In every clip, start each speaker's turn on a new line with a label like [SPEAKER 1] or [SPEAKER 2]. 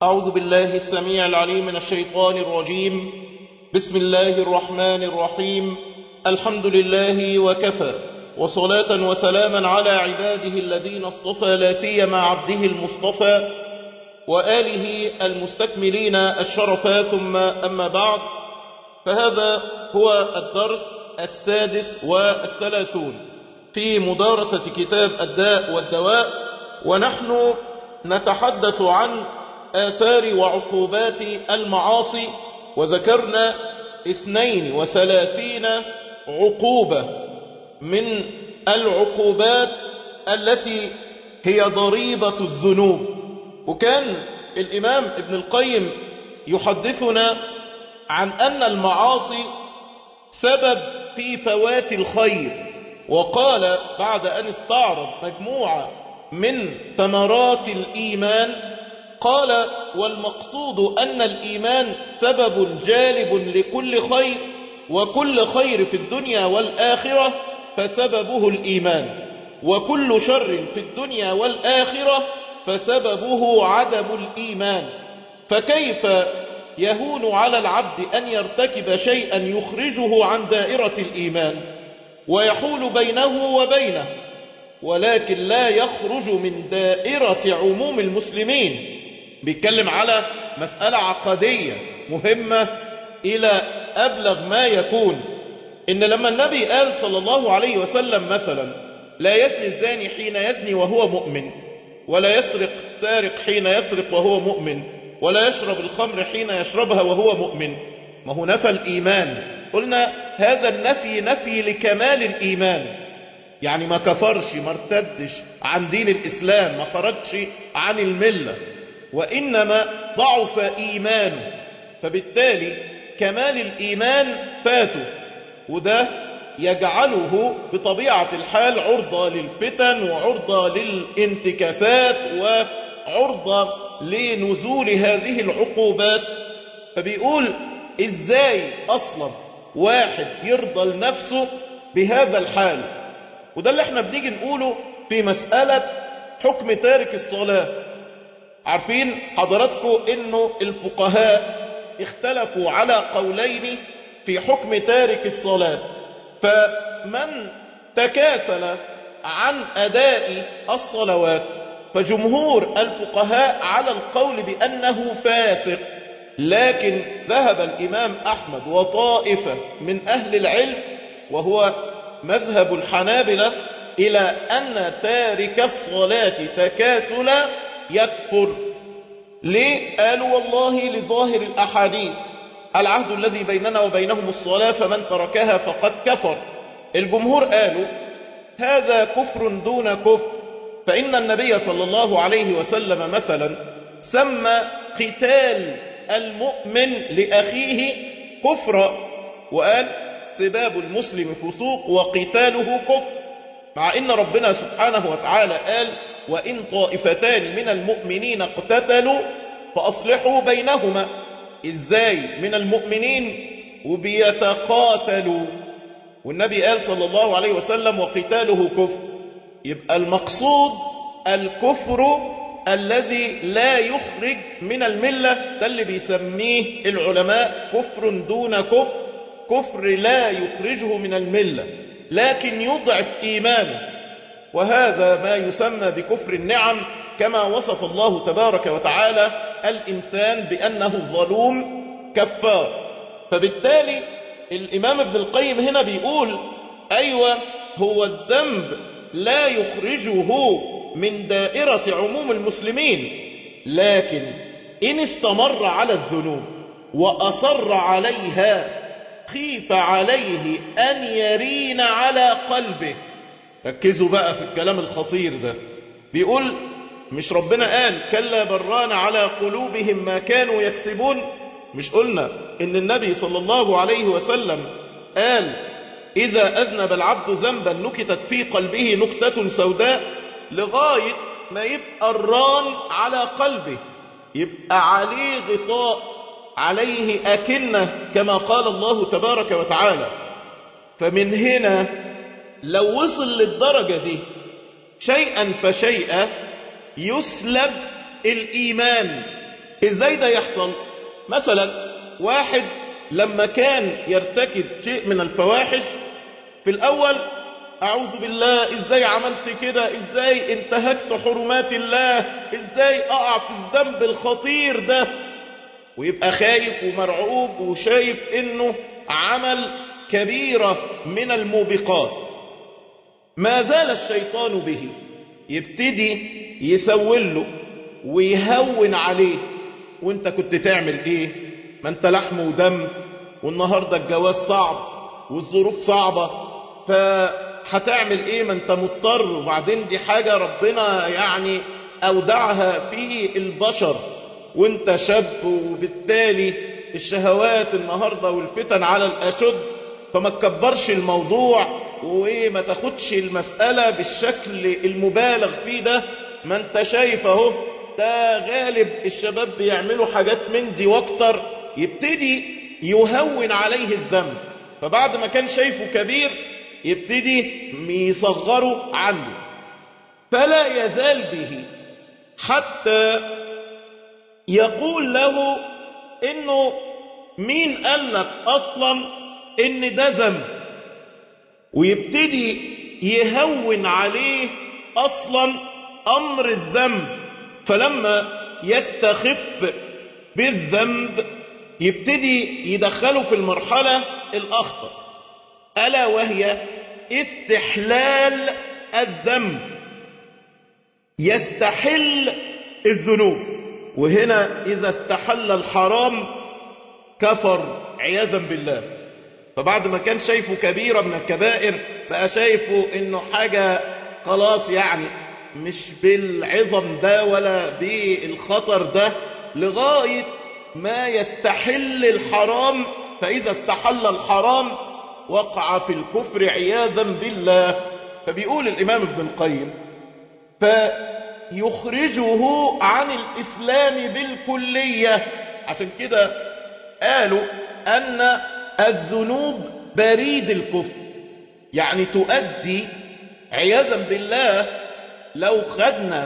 [SPEAKER 1] أعوذ بالله السميع العليم من الشيطان الرجيم بسم الله الرحمن الرحيم الحمد لله وكفى وصلاة وسلاما على عباده الذين اصطفى لا سيما عبده المصطفى وآله المستكملين الشرفا ثم أما بعد فهذا هو الدرس السادس والثلاثون في مدارسة كتاب الداء والدواء ونحن نتحدث عن آثار وعقوبات المعاصي وذكرنا اثنين وثلاثين عقوبة من العقوبات التي هي ضريبة الذنوب وكان الإمام ابن القيم يحدثنا عن أن المعاصي سبب في فوات الخير وقال بعد أن استعرض مجموعة من ثمرات الإيمان قال والمقصود أن الإيمان سبب جالب لكل خير وكل خير في الدنيا والآخرة فسببه الإيمان وكل شر في الدنيا والآخرة فسببه عدم الإيمان فكيف يهون على العبد أن يرتكب شيئا يخرجه عن دائرة الإيمان ويحول بينه وبينه ولكن لا يخرج من دائرة عموم المسلمين بيتكلم على مسألة عقدية مهمة إلى أبلغ ما يكون إن لما النبي قال صلى الله عليه وسلم مثلا لا يزني الزاني حين يزني وهو مؤمن ولا يسرق سارق حين يسرق وهو مؤمن ولا يشرب الخمر حين يشربها وهو مؤمن ما هو نفى الإيمان قلنا هذا النفي نفي لكمال الإيمان يعني ما كفرش ما ارتدش عن دين الإسلام ما خرجش عن الملة وإنما ضعف إيمانه فبالتالي كمال الإيمان فاته وده يجعله بطبيعة الحال عرضة للفتن وعرضة للانتكاسات وعرضة لنزول هذه العقوبات فبيقول ازاي اصلا واحد يرضى لنفسه بهذا الحال وده اللي احنا بنيجي نقوله في مسألة حكم تارك الصلاة عارفين حضراتكم انه الفقهاء اختلفوا على قولين في حكم تارك الصلاة فمن تكاسل عن أداء الصلوات فجمهور الفقهاء على القول بأنه فاسق لكن ذهب الإمام أحمد وطائفة من أهل العلم وهو مذهب الحنابلة إلى أن تارك الصلاة تكاسلا يكفر ليه قالوا والله لظاهر الأحاديث العهد الذي بيننا وبينهم الصلاة فمن تركها فقد كفر الجمهور قالوا هذا كفر دون كفر فإن النبي صلى الله عليه وسلم مثلا سمى قتال المؤمن لأخيه كفرا وقال سباب المسلم فسوق وقتاله كفر مع إن ربنا سبحانه وتعالى قال وإن طائفتان من المؤمنين اقتتلوا فأصلحوا بينهما إزاي من المؤمنين وبيتقاتلوا والنبي قال صلى الله عليه وسلم وقتاله كفر يبقى المقصود الكفر الذي لا يخرج من الملة ده اللي بيسميه العلماء كفر دون كفر كفر لا يخرجه من الملة لكن يضعف إيمانه وهذا ما يسمى بكفر النعم كما وصف الله تبارك وتعالى الإنسان بأنه ظلوم كفار فبالتالي الإمام ابن القيم هنا بيقول أيوة هو الذنب لا يخرجه من دائرة عموم المسلمين لكن إن استمر على الذنوب وأصر عليها خيف عليه أن يرين على قلبه ركزوا بقى في الكلام الخطير ده بيقول مش ربنا قال كلا بران على قلوبهم ما كانوا يكسبون مش قلنا ان النبي صلى الله عليه وسلم قال إذا أذنب العبد ذنبا نكتت في قلبه نكتة سوداء لغاية ما يبقى الران على قلبه يبقى عليه غطاء عليه أكنة كما قال الله تبارك وتعالى فمن هنا لو وصل للدرجة دي شيئا فشيئا يسلب الإيمان ازاي ده يحصل مثلا واحد لما كان يرتكب شيء من الفواحش في الاول اعوذ بالله ازاي عملت كده ازاي انتهكت حرمات الله ازاي اقع في الذنب الخطير ده ويبقى خايف ومرعوب وشايف انه عمل كبيرة من الموبقات ما زال الشيطان به يبتدي يسول له ويهون عليه وانت كنت تعمل ايه ما انت لحم ودم والنهاردة الجواز صعب والظروف صعبة فهتعمل ايه ما انت مضطر وبعدين دي حاجة ربنا يعني اودعها في البشر وانت شاب وبالتالي الشهوات النهاردة والفتن على الاشد فما تكبرش الموضوع وما تاخدش المسألة بالشكل المبالغ فيه ده ما انت شايف اهو ده غالب الشباب بيعملوا حاجات من دي واكتر يبتدي يهون عليه الذنب فبعد ما كان شايفه كبير يبتدي يصغره عنه فلا يزال به حتى يقول له انه مين قال لك اصلا ان ده ذنب ويبتدي يهون عليه اصلا امر الذنب فلما يستخف بالذنب يبتدي يدخله في المرحلة الأخطر ألا وهي استحلال الذنب يستحل الذنوب وهنا إذا استحل الحرام كفر عياذا بالله فبعد ما كان شايفه كبيرة من الكبائر بقى شايفه انه حاجة خلاص يعني مش بالعظم ده ولا بالخطر ده لغاية ما يستحل الحرام فإذا استحل الحرام وقع في الكفر عياذا بالله فبيقول الإمام ابن القيم فيخرجه عن الإسلام بالكلية عشان كده قالوا أن الذنوب بريد الكفر يعني تؤدي عياذا بالله لو خدنا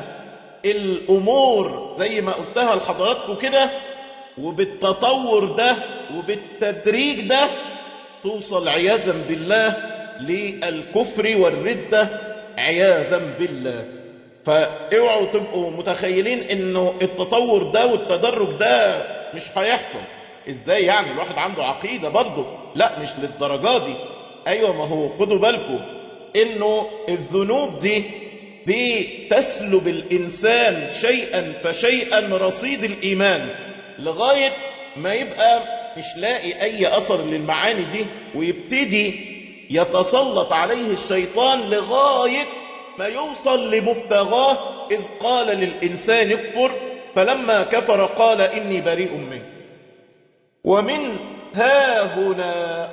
[SPEAKER 1] الأمور زي ما قلتها لحضراتكم كده وبالتطور ده وبالتدريج ده توصل عياذا بالله للكفر والردة عياذا بالله فاوعوا تبقوا متخيلين انه التطور ده والتدرج ده مش هيحصل ازاي يعني الواحد عنده عقيدة برضه لا مش للدرجة دي ايوه ما هو خدوا بالكم انه الذنوب دي بتسلب الانسان شيئا فشيئا رصيد الايمان لغاية ما يبقى مش لاقي اي اثر للمعاني دي ويبتدي يتسلط عليه الشيطان لغاية ما يوصل لمبتغاه اذ قال للانسان اكفر فلما كفر قال اني بريء منك ومن ها هنا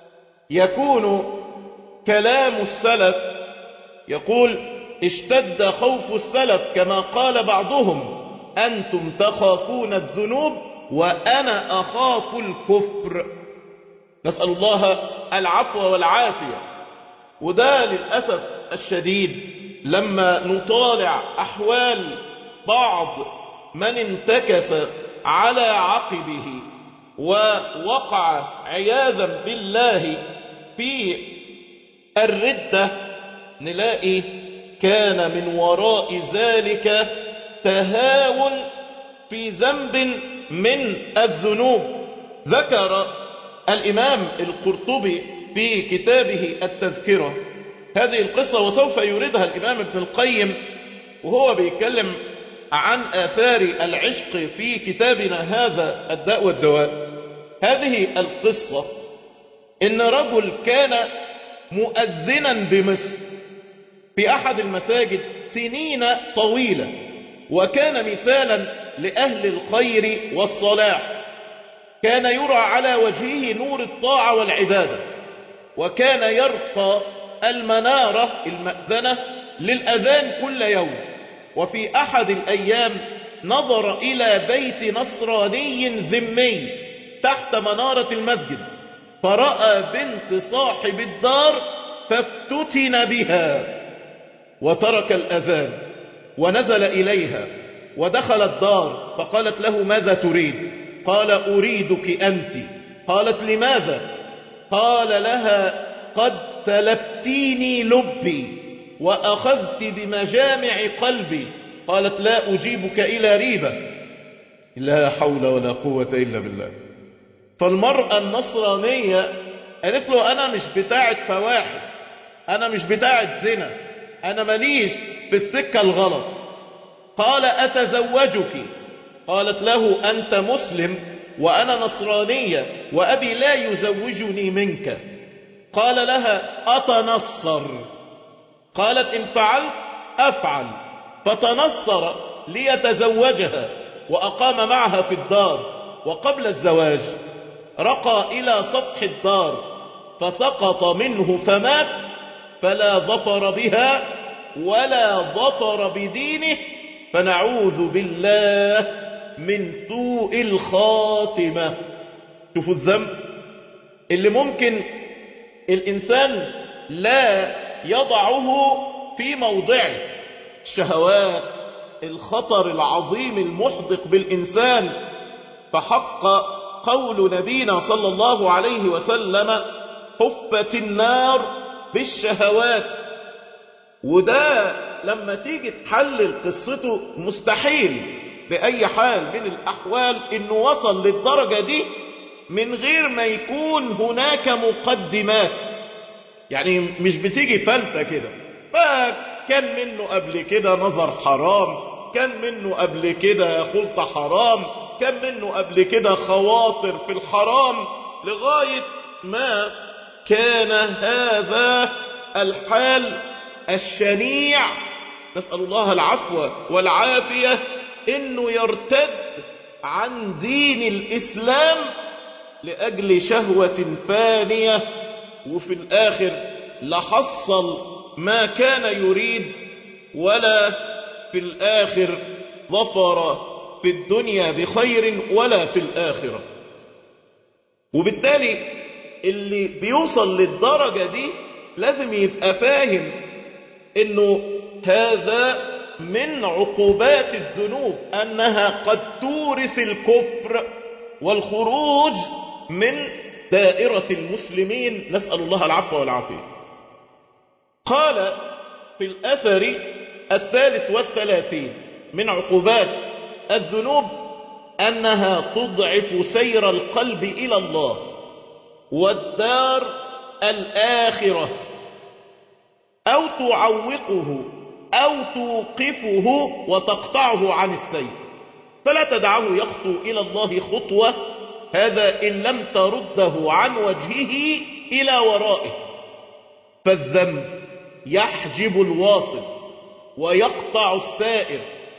[SPEAKER 1] يكون كلام السلف يقول اشتد خوف السلف كما قال بعضهم أنتم تخافون الذنوب وأنا أخاف الكفر نسأل الله العفو والعافية وده للأسف الشديد لما نطالع أحوال بعض من انتكس على عقبه ووقع عياذا بالله في الردة نلاقي كان من وراء ذلك تهاون في ذنب من الذنوب ذكر الإمام القرطبي في كتابه التذكرة هذه القصة وسوف يوردها الإمام ابن القيم وهو بيتكلم عن آثار العشق في كتابنا هذا الداء والدواء هذه القصة إن رجل كان مؤذنا بمصر في أحد المساجد سنين طويلة وكان مثالا لأهل الخير والصلاح كان يرى على وجهه نور الطاعة والعبادة وكان يرقى المنارة المأذنة للأذان كل يوم وفي أحد الأيام نظر إلى بيت نصراني ذمي تحت منارة المسجد فرأى بنت صاحب الدار فافتتن بها وترك الأذان ونزل إليها ودخل الدار فقالت له ماذا تريد قال أريدك أنت قالت لماذا قال لها قد تلبتيني لبي وأخذت بمجامع قلبي قالت لا أجيبك إلى ريبة لا حول ولا قوة إلا بالله فالمرأة النصرانية قالت له أنا مش بتاعة فواحش أنا مش بتاعة زنا أنا ماليش في السكة الغلط قال أتزوجك قالت له أنت مسلم وأنا نصرانية وأبي لا يزوجني منك قال لها أتنصر قالت إن فعلت أفعل فتنصر ليتزوجها وأقام معها في الدار وقبل الزواج رقى إلى سطح الدار فسقط منه فمات فلا ظفر بها ولا ظفر بدينه فنعوذ بالله من سوء الخاتمة شوفوا الذنب اللي ممكن الإنسان لا يضعه في موضعه الشهوات الخطر العظيم المحدق بالإنسان فحق قول نبينا صلى الله عليه وسلم حفت النار بالشهوات وده لما تيجي تحلل قصته مستحيل بأي حال من الأحوال إنه وصل للدرجة دي من غير ما يكون هناك مقدمات يعني مش بتيجي فلتة كده فكان منه قبل كده نظر حرام كان منه قبل كده خلطة حرام كان منه قبل كده خواطر في الحرام لغاية ما كان هذا الحال الشنيع نسأل الله العفو والعافية انه يرتد عن دين الاسلام لاجل شهوة فانية وفي الاخر لحصل ما كان يريد ولا في الاخر ظفر في الدنيا بخير ولا في الاخرة وبالتالي اللي بيوصل للدرجة دي لازم يبقى فاهم انه هذا من عقوبات الذنوب أنها قد تورث الكفر والخروج من دائرة المسلمين نسأل الله العفو والعافية قال في الأثر الثالث والثلاثين من عقوبات الذنوب أنها تضعف سير القلب إلى الله والدار الآخرة أو تعوقه أو توقفه وتقطعه عن السير فلا تدعه يخطو إلى الله خطوة هذا إن لم ترده عن وجهه إلى ورائه فالذنب يحجب الواصل ويقطع السائر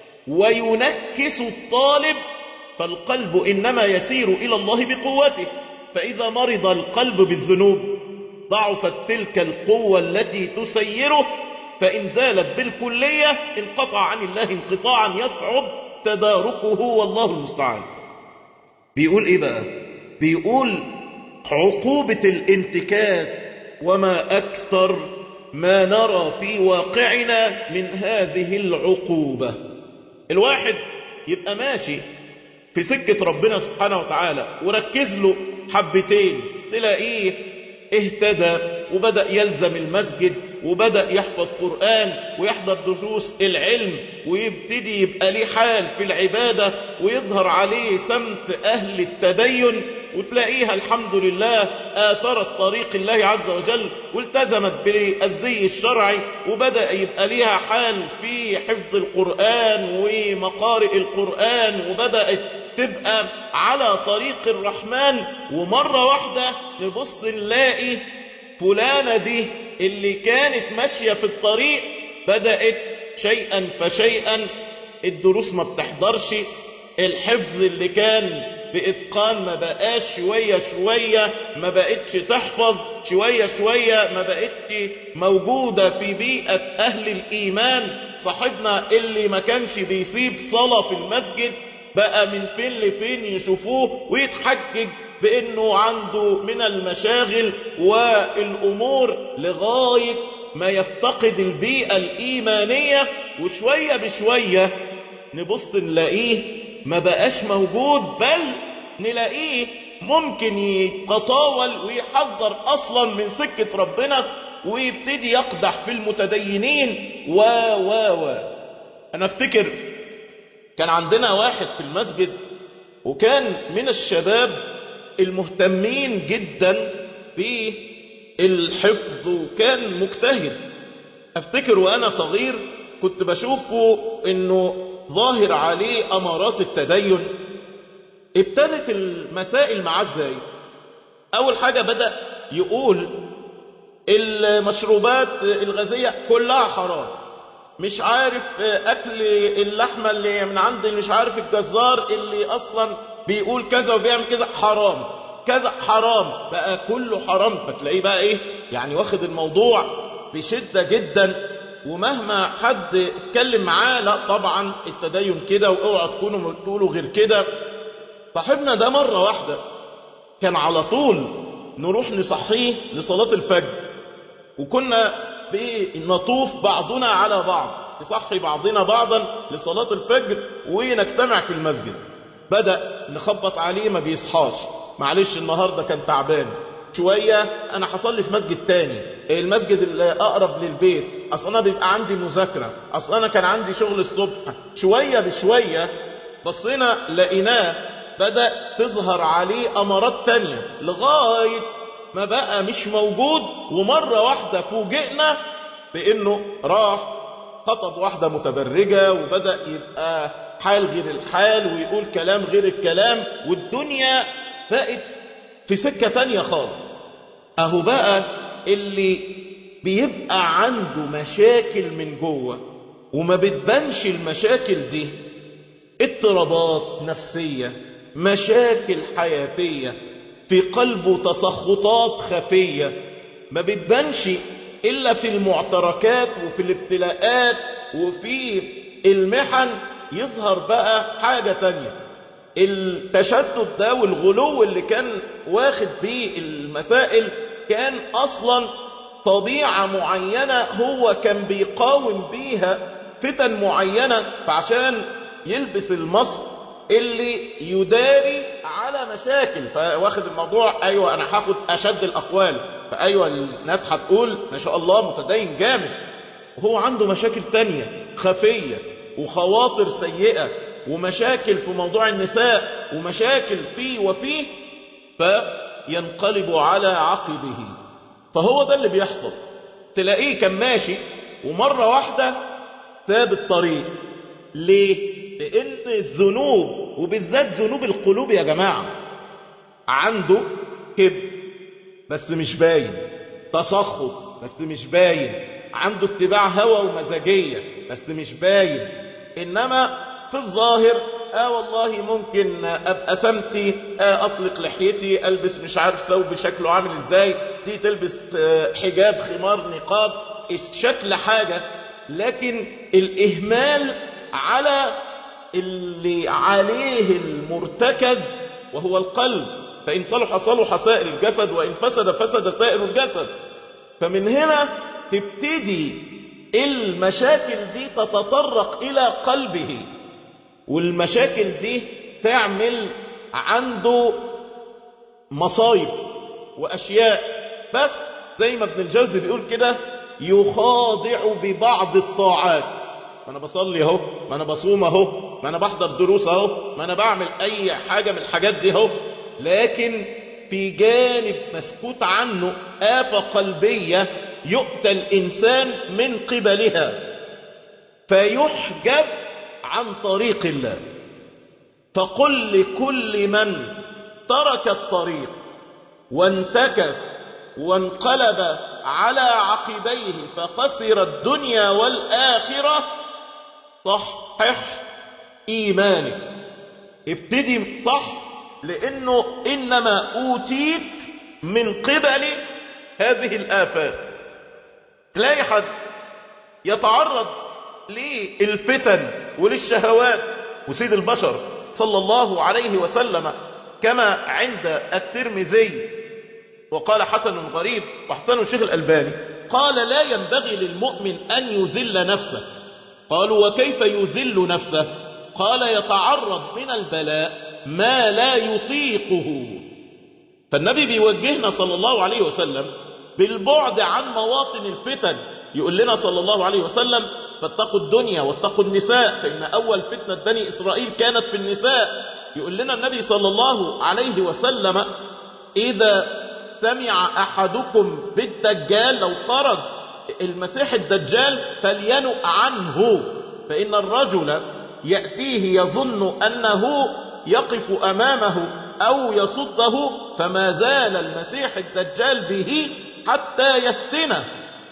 [SPEAKER 1] وينكس الطالب فالقلب إنما يسير إلى الله بقوته فإذا مرض القلب بالذنوب ضعفت تلك القوة التي تسيره فإن زالت بالكلية انقطع عن الله انقطاعا يصعب تداركه والله المستعان بيقول ايه بقى بيقول عقوبة الانتكاس وما أكثر ما نرى في واقعنا من هذه العقوبة الواحد يبقى ماشي في سكة ربنا سبحانه وتعالى وركز له حبتين تلاقيه اهتدى وبدأ يلزم المسجد وبدأ يحفظ قرآن ويحضر دروس العلم ويبتدي يبقى ليه حال في العبادة ويظهر عليه سمت أهل التدين وتلاقيها الحمد لله آثرت طريق الله عز وجل والتزمت بالزي الشرعي وبدأ يبقى ليها حال في حفظ القرآن ومقارئ القرآن وبدأت تبقى على طريق الرحمن ومرة واحدة نبص نلاقي فلانة دي اللي كانت ماشية في الطريق بدأت شيئا فشيئا الدروس ما بتحضرش الحفظ اللي كان بإتقان ما بقاش شوية شوية ما بقتش تحفظ شوية شوية ما بقتش موجودة في بيئة أهل الإيمان صاحبنا اللي ما كانش بيسيب صلاة في المسجد بقى من فين لفين يشوفوه ويتحجج بأنه عنده من المشاغل والأمور لغاية ما يفتقد البيئة الإيمانية وشوية بشوية نبص نلاقيه ما بقاش موجود بل نلاقيه ممكن يتطاول ويحذر اصلا من سكة ربنا ويبتدي يقدح في المتدينين و و و انا افتكر كان عندنا واحد في المسجد وكان من الشباب المهتمين جدا بالحفظ وكان مجتهد افتكر وانا صغير كنت بشوفه انه ظاهر عليه امارات التدين ابتدت المسائل معاه ازاي اول حاجة بدأ يقول المشروبات الغازية كلها حرام مش عارف اكل اللحمة اللي من عند مش عارف الجزار اللي اصلا بيقول كذا وبيعمل كذا حرام كذا حرام بقى كله حرام فتلاقيه بقى ايه يعني واخد الموضوع بشدة جدا ومهما حد اتكلم معاه لا طبعا التدين كده واوعى تكونوا تقولوا غير كده صاحبنا ده مرة واحدة كان على طول نروح نصحيه لصلاة الفجر وكنا بنطوف بعضنا على بعض نصحي بعضنا بعضا لصلاة الفجر ونجتمع في المسجد بدأ نخبط عليه ما بيصحاش معلش النهاردة كان تعبان شوية انا حصل لي في مسجد تاني المسجد الاقرب للبيت اصلا انا بيبقى عندي مذاكرة اصلا انا كان عندي شغل الصبح شوية بشوية بصينا لقيناه بدأ تظهر عليه امارات تانية لغاية ما بقى مش موجود ومرة واحدة فوجئنا بانه راح خطب واحدة متبرجة وبدأ يبقى حال غير الحال ويقول كلام غير الكلام والدنيا بقت في سكة تانية خالص اهو بقى اللي بيبقى عنده مشاكل من جوه وما بتبانش المشاكل دي اضطرابات نفسية مشاكل حياتية في قلبه تسخطات خفية ما بتبانش إلا في المعتركات وفي الابتلاءات وفي المحن يظهر بقى حاجة تانية التشتت ده والغلو اللي كان واخد بيه المسائل كان أصلا طبيعة معينة هو كان بيقاوم بيها فتن معينة فعشان يلبس المصر اللي يداري على مشاكل فواخد الموضوع ايوه انا هاخد اشد الاقوال فايوه الناس هتقول ما شاء الله متدين جامد وهو عنده مشاكل تانية خفية وخواطر سيئة ومشاكل في موضوع النساء ومشاكل فيه وفيه فينقلب على عقبه فهو ده اللي بيحصل تلاقيه كان ماشي ومرة واحدة ساب الطريق ليه لان الذنوب وبالذات ذنوب القلوب يا جماعة عنده كبر بس مش باين تسخط بس مش باين عنده اتباع هوى ومزاجية بس مش باين انما في الظاهر اه والله ممكن ابقى سمتي آه اطلق لحيتي البس مش عارف ثوب شكله عامل ازاي دي تلبس آه حجاب خمار نقاب الشكل حاجة لكن الاهمال على اللي عليه المرتكز وهو القلب فإن صلح صلح سائر الجسد وإن فسد فسد سائر الجسد فمن هنا تبتدي المشاكل دي تتطرق إلى قلبه والمشاكل دي تعمل عنده مصايب وأشياء بس زي ما ابن الجوزي بيقول كده يخاضع ببعض الطاعات ما انا بصلي اهو ما انا بصوم اهو ما انا بحضر دروس اهو ما انا بعمل اي حاجة من الحاجات دي اهو لكن في جانب مسكوت عنه آفة قلبية يؤتى الإنسان من قبلها فيحجب عن طريق الله فقل لكل من ترك الطريق وانتكس وانقلب على عقبيه فخسر الدنيا والآخرة صحح إيمانك ابتدي صح لأنه إنما أوتيت من قبل هذه الآفات تلاقي حد يتعرض للفتن وللشهوات وسيد البشر صلى الله عليه وسلم كما عند الترمذي وقال حسن غريب وحسن الشيخ الألباني قال لا ينبغي للمؤمن أن يذل نفسه قالوا وكيف يذل نفسه قال يتعرض من البلاء ما لا يطيقه فالنبي بيوجهنا صلى الله عليه وسلم بالبعد عن مواطن الفتن يقول لنا صلى الله عليه وسلم فاتقوا الدنيا واتقوا النساء فإن أول فتنة بني إسرائيل كانت في النساء يقول لنا النبي صلى الله عليه وسلم إذا سمع أحدكم بالدجال لو خرج المسيح الدجال فلينؤ عنه فإن الرجل يأتيه يظن أنه يقف أمامه أو يصده فما زال المسيح الدجال به حتى يفتنه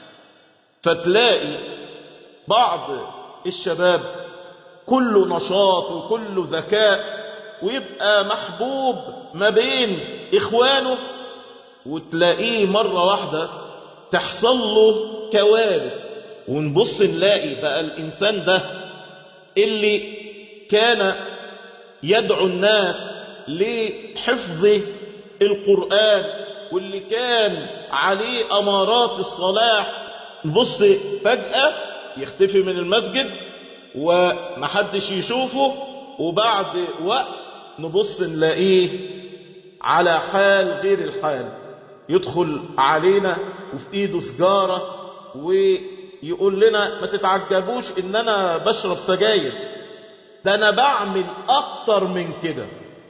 [SPEAKER 1] فتلاقي بعض الشباب كله نشاط وكله ذكاء ويبقى محبوب ما بين إخوانه وتلاقيه مرة واحدة تحصل له كوارث ونبص نلاقي بقى الإنسان ده اللي كان يدعو الناس لحفظ القرآن واللي كان عليه أمارات الصلاح نبص فجأة يختفي من المسجد ومحدش يشوفه وبعد وقت نبص نلاقيه على حال غير الحال يدخل علينا وفي ايده سجارة ويقول لنا ما تتعجبوش ان انا بشرب سجاير ده انا بعمل اكتر من كده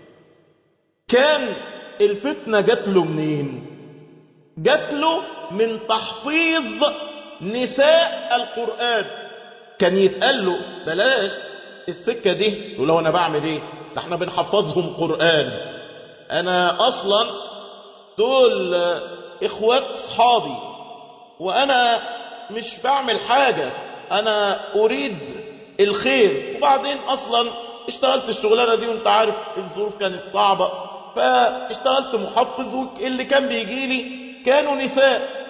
[SPEAKER 1] كان الفتنة جات له منين جات له من تحفيظ نساء القرآن كان يتقال له بلاش السكة دي ولو انا بعمل ايه ده احنا بنحفظهم قرآن انا اصلا دول اخوات صحابي وانا مش بعمل حاجة انا اريد الخير وبعدين اصلا اشتغلت الشغلانة دي وانت عارف الظروف كانت صعبة فاشتغلت محفظ واللي كان بيجي لي كانوا نساء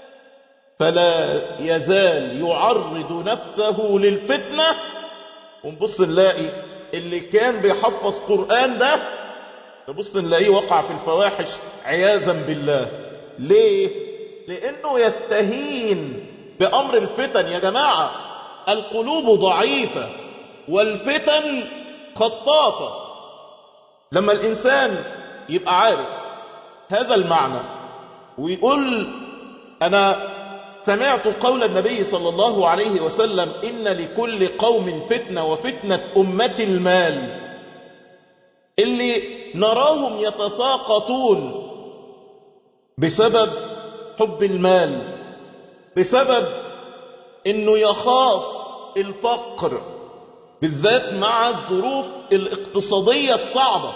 [SPEAKER 1] فلا يزال يعرض نفسه للفتنة ونبص نلاقي اللي كان بيحفظ قرآن ده نبص نلاقيه وقع في الفواحش عياذا بالله ليه؟ لأنه يستهين بأمر الفتن يا جماعة القلوب ضعيفة والفتن خطافة لما الإنسان يبقى عارف هذا المعنى ويقول أنا سمعت قول النبي صلى الله عليه وسلم إن لكل قوم فتنة وفتنة أمة المال اللي نراهم يتساقطون بسبب حب المال بسبب انه يخاف الفقر بالذات مع الظروف الاقتصادية الصعبة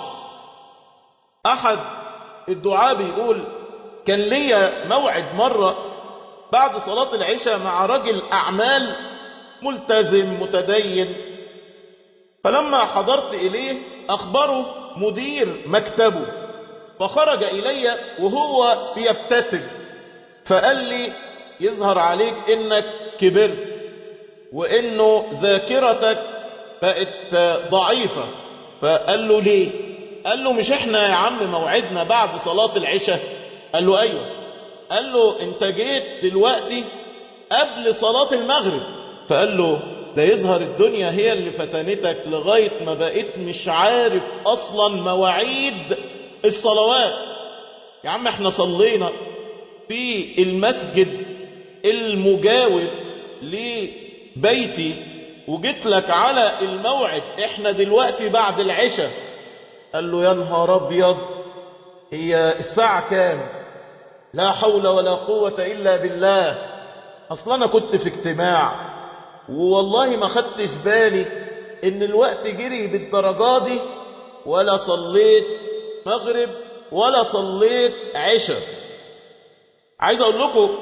[SPEAKER 1] احد الدعاء بيقول كان ليا موعد مرة بعد صلاة العشاء مع رجل اعمال ملتزم متدين فلما حضرت اليه اخبره مدير مكتبه فخرج الي وهو بيبتسم فقال لي يظهر عليك انك كبرت وانه ذاكرتك بقت ضعيفة فقال له ليه قال له مش احنا يا عم موعدنا بعد صلاة العشاء قال له ايوه قال له انت جيت دلوقتي قبل صلاة المغرب فقال له ده يظهر الدنيا هي اللي فتنتك لغاية ما بقيت مش عارف اصلا مواعيد الصلوات يا عم احنا صلينا في المسجد المجاور لبيتي وجيت لك على الموعد احنا دلوقتي بعد العشاء قال له يا نهار ابيض هي الساعة كام لا حول ولا قوة الا بالله اصلا انا كنت في اجتماع والله ما خدتش بالي ان الوقت جري بالدرجات دي ولا صليت مغرب ولا صليت عشاء عايز اقول لكم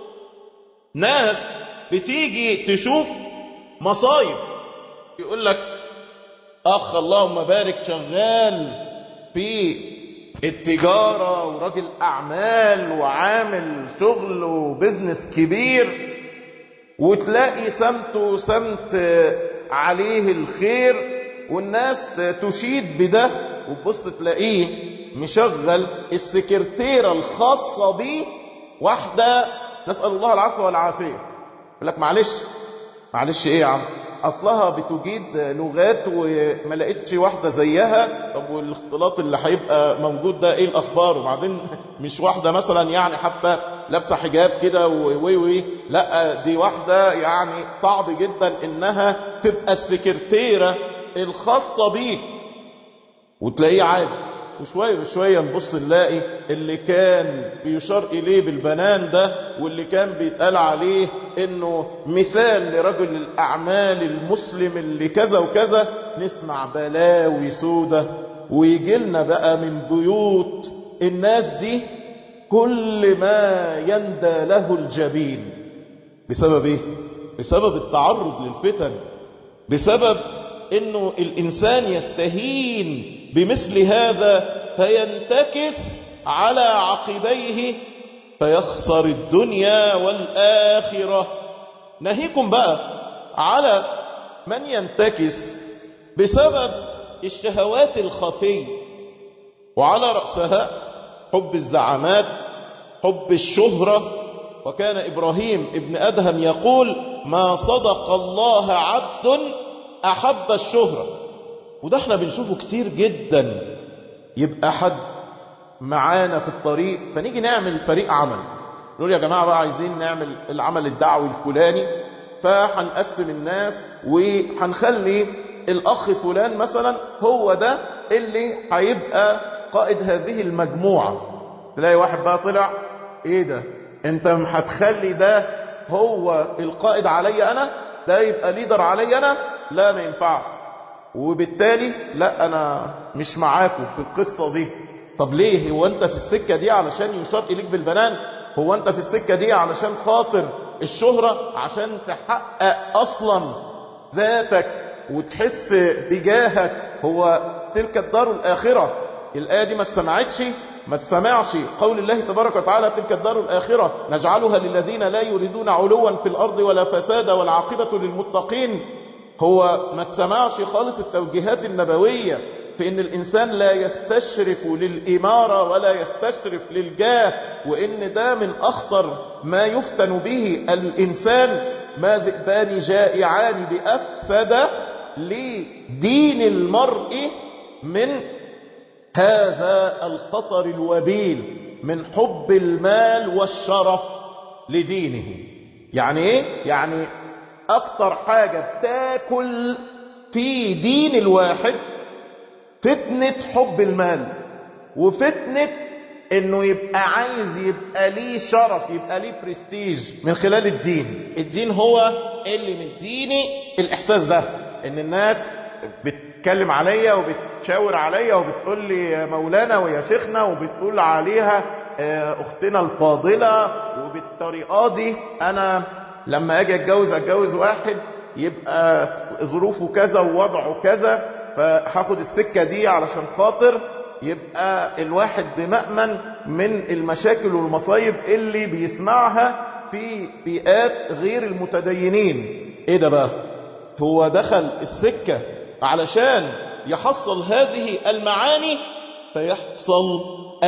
[SPEAKER 1] ناس بتيجي تشوف مصايب يقول لك اخ اللهم بارك شغال في التجارة وراجل اعمال وعامل شغل وبزنس كبير وتلاقي سمته سمت عليه الخير والناس تشيد بده وتبص تلاقيه مشغل السكرتيرة الخاصة بيه واحدة نسأل الله العفو والعافية يقول لك معلش معلش ايه يا عم اصلها بتجيد لغات وما لقيتش واحده زيها طب والاختلاط اللي هيبقى موجود ده ايه الاخبار وبعدين مش واحده مثلا يعني حتى لابسه حجاب كده وي وي لا دي واحده يعني صعب جدا انها تبقى السكرتيره الخاصه بيك وتلاقيه عادي وشوية بشوية نبص نلاقي اللي كان بيشار إليه بالبنان ده واللي كان بيتقال عليه إنه مثال لرجل الأعمال المسلم اللي كذا وكذا نسمع بلاوي سودة ويجي لنا بقى من بيوت الناس دي كل ما يندى له الجبين بسبب ايه؟ بسبب التعرض للفتن بسبب انه الانسان يستهين بمثل هذا فينتكس على عقبيه فيخسر الدنيا والآخرة نهيكم بقى على من ينتكس بسبب الشهوات الخفية وعلى رأسها حب الزعامات حب الشهرة وكان إبراهيم ابن أدهم يقول ما صدق الله عبد أحب الشهرة وده احنا بنشوفه كتير جدا يبقى حد معانا في الطريق فنيجي نعمل فريق عمل نقول يا جماعة بقى عايزين نعمل العمل الدعوي الفلاني فهنقسم الناس وهنخلي الأخ فلان مثلا هو ده اللي هيبقى قائد هذه المجموعة تلاقي واحد بقى طلع ايه ده انت هتخلي ده هو القائد علي انا ده يبقى ليدر علي انا لا ما ينفعش وبالتالي لا انا مش معاكم في القصة دي طب ليه هو انت في السكة دي علشان يشار اليك بالبنان هو انت في السكة دي علشان خاطر الشهرة عشان تحقق اصلا ذاتك وتحس بجاهك هو تلك الدار الاخرة الايه دي ما تسمعتش ما تسمعش قول الله تبارك وتعالى تلك الدار الآخرة نجعلها للذين لا يريدون علوا في الأرض ولا فسادا والعاقبة للمتقين هو ما تسمعش خالص التوجيهات النبوية في ان الانسان لا يستشرف للامارة ولا يستشرف للجاه وان ده من اخطر ما يفتن به الانسان ما ذئبان جائعان بافسد لدين المرء من هذا الخطر الوبيل من حب المال والشرف لدينه يعني ايه يعني اكتر حاجة بتاكل في دين الواحد فتنة حب المال وفتنة انه يبقى عايز يبقى ليه شرف يبقى ليه برستيج من خلال الدين الدين هو اللي مديني الاحساس ده ان الناس بتتكلم عليا وبتشاور عليا وبتقول لي مولانا ويا شيخنا وبتقول عليها اختنا الفاضلة وبالطريقة دي انا لما اجي اتجوز اتجوز واحد يبقى ظروفه كذا ووضعه كذا فهاخد السكة دي علشان خاطر يبقى الواحد بمأمن من المشاكل والمصايب اللي بيسمعها في بيئات غير المتدينين ايه ده بقى هو دخل السكة علشان يحصل هذه المعاني فيحصل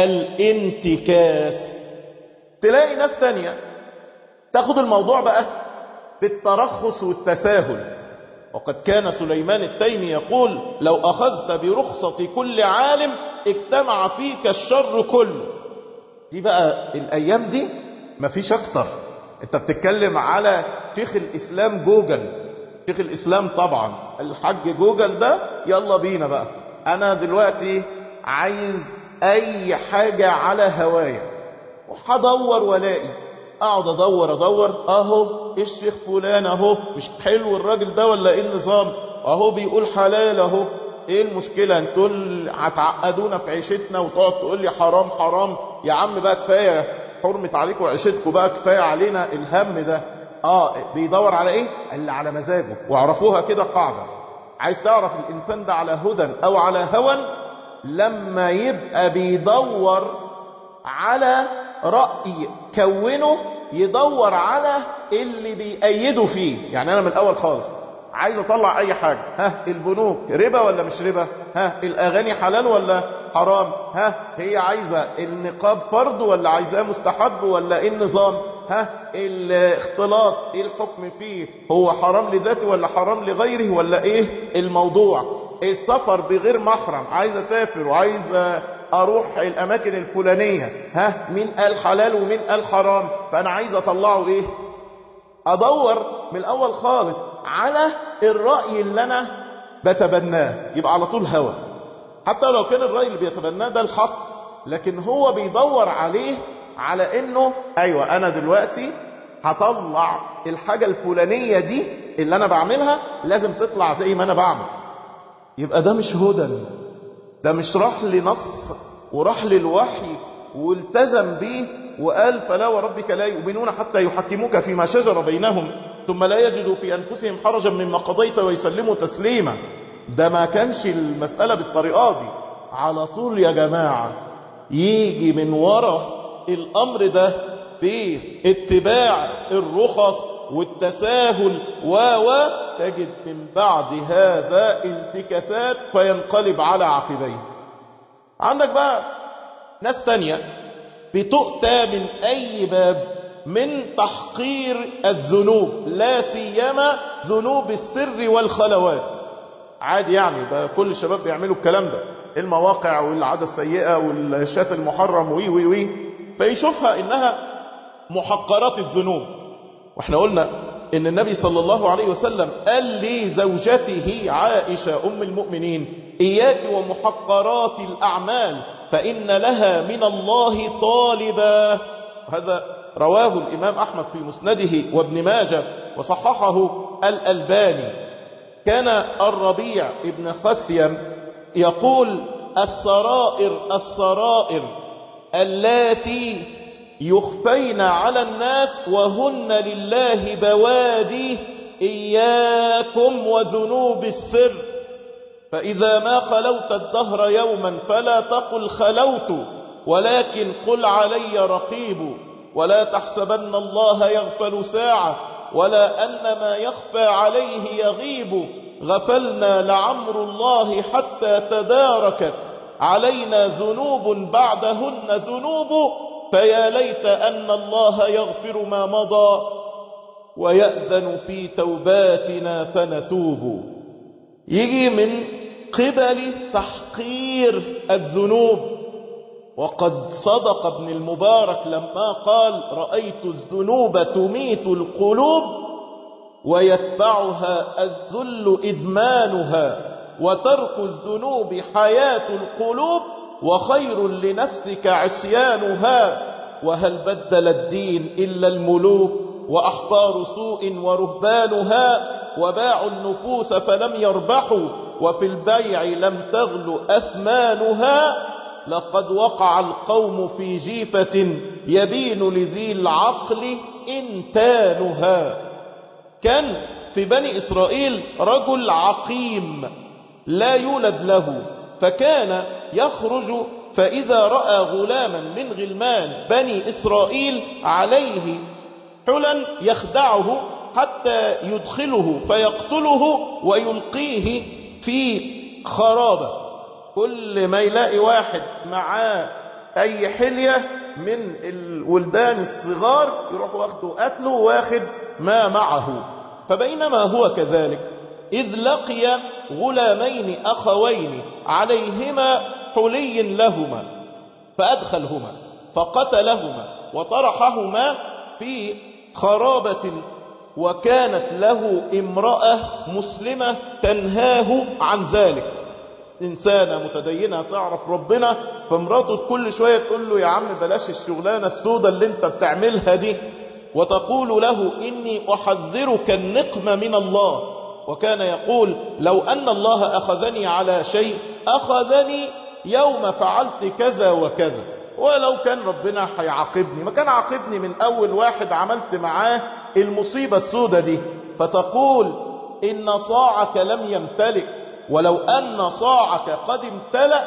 [SPEAKER 1] الانتكاس تلاقي ناس تانية تاخد الموضوع بقى بالترخص والتساهل وقد كان سليمان التيمي يقول لو أخذت برخصة كل عالم اجتمع فيك الشر كله دي بقى الأيام دي مفيش أكتر انت بتتكلم على شيخ الإسلام جوجل شيخ الإسلام طبعا الحج جوجل ده يلا بينا بقى أنا دلوقتي عايز أي حاجة على هوايا وهدور والاقي اقعد ادور ادور اهو الشيخ فلان اهو مش حلو الراجل ده ولا ايه النظام اهو بيقول حلال اهو ايه المشكلة انتوا هتعقدونا في عيشتنا وتقعد تقول لي حرام حرام يا عم بقى كفاية حرمة عليكم وعيشتكم بقى كفاية علينا الهم ده اه بيدور على ايه اللي على مزاجه واعرفوها كده قاعدة عايز تعرف الانسان ده على هدى او على هوى لما يبقى بيدور على رأي كونه يدور على اللي بيأيده فيه يعني أنا من الأول خالص عايز أطلع أي حاجة ها البنوك ربا ولا مش ربا ها الأغاني حلال ولا حرام ها هي عايزة النقاب فرض ولا عايزاه مستحب ولا إيه النظام ها الاختلاط ايه الحكم فيه هو حرام لذاته ولا حرام لغيره ولا ايه الموضوع السفر بغير محرم عايز اسافر وعايز اروح الاماكن الفلانية ها مين قال حلال ومين قال حرام فانا عايز اطلعه ايه ادور من الاول خالص على الرأي اللي انا بتبناه يبقى على طول هوى حتى لو كان الرأي اللي بيتبناه ده الحق لكن هو بيدور عليه على انه ايوه انا دلوقتي هطلع الحاجة الفلانية دي اللي انا بعملها لازم تطلع زي ما انا بعمل يبقى ده مش هدى ده مش راح لنص وراح للوحي والتزم به وقال فلا وربك لا يؤمنون حتى يحكموك فيما شجر بينهم ثم لا يجدوا في أنفسهم حرجا مما قضيت ويسلموا تسليما ده ما كانش المسألة بالطريقة دي على طول يا جماعة يجي من ورا الأمر ده في اتباع الرخص والتساهل و و تجد من بعد هذا انتكاسات فينقلب على عقبيه عندك بقى ناس تانية بتؤتى من أي باب من تحقير الذنوب لا سيما ذنوب السر والخلوات عادي يعني ده كل الشباب بيعملوا الكلام ده المواقع والعادة السيئة والشات المحرم وي وي وي فيشوفها إنها محقرات الذنوب واحنا قلنا ان النبي صلى الله عليه وسلم قال لزوجته عائشة ام المؤمنين اياك ومحقرات الاعمال فان لها من الله طالبا هذا رواه الامام احمد في مسنده وابن ماجه وصححه الالباني كان الربيع ابن خثيم يقول السرائر السرائر اللاتي يخفين على الناس وهن لله بوادي إياكم وذنوب السر فإذا ما خلوت الدهر يوما فلا تقل خلوت ولكن قل علي رقيب ولا تحسبن الله يغفل ساعة ولا أن ما يخفى عليه يغيب غفلنا لعمر الله حتى تداركت علينا ذنوب بعدهن ذنوب فيا ليت أن الله يغفر ما مضى ويأذن في توباتنا فنتوب يجي من قبل تحقير الذنوب وقد صدق ابن المبارك لما قال رأيت الذنوب تميت القلوب ويتبعها الذل إدمانها وترك الذنوب حياة القلوب وخير لنفسك عصيانها وهل بدل الدين إلا الملوك وأحطار سوء ورهبانها وباعوا النفوس فلم يربحوا وفي البيع لم تغل أثمانها لقد وقع القوم في جيفة يبين لذي العقل إنتانها كان في بني إسرائيل رجل عقيم لا يولد له فكان يخرج فإذا رأى غلاما من غلمان بني إسرائيل عليه حلا يخدعه حتى يدخله فيقتله ويلقيه في خرابة كل ما يلاقي واحد معاه أي حلية من الولدان الصغار يروح واخده قتله واخد ما معه فبينما هو كذلك إذ لقي غلامين أخوين عليهما حلي لهما فأدخلهما فقتلهما وطرحهما في خرابة وكانت له امرأة مسلمة تنهاه عن ذلك إنسانة متدينة تعرف ربنا فمراته كل شوية تقول له يا عم بلاش الشغلانة السودة اللي انت بتعملها دي وتقول له إني أحذرك النقمة من الله وكان يقول لو أن الله أخذني على شيء أخذني يوم فعلت كذا وكذا ولو كان ربنا هيعاقبني ما كان عاقبني من أول واحد عملت معاه المصيبة السودة دي فتقول إن صاعك لم يمتلئ ولو أن صاعك قد امتلأ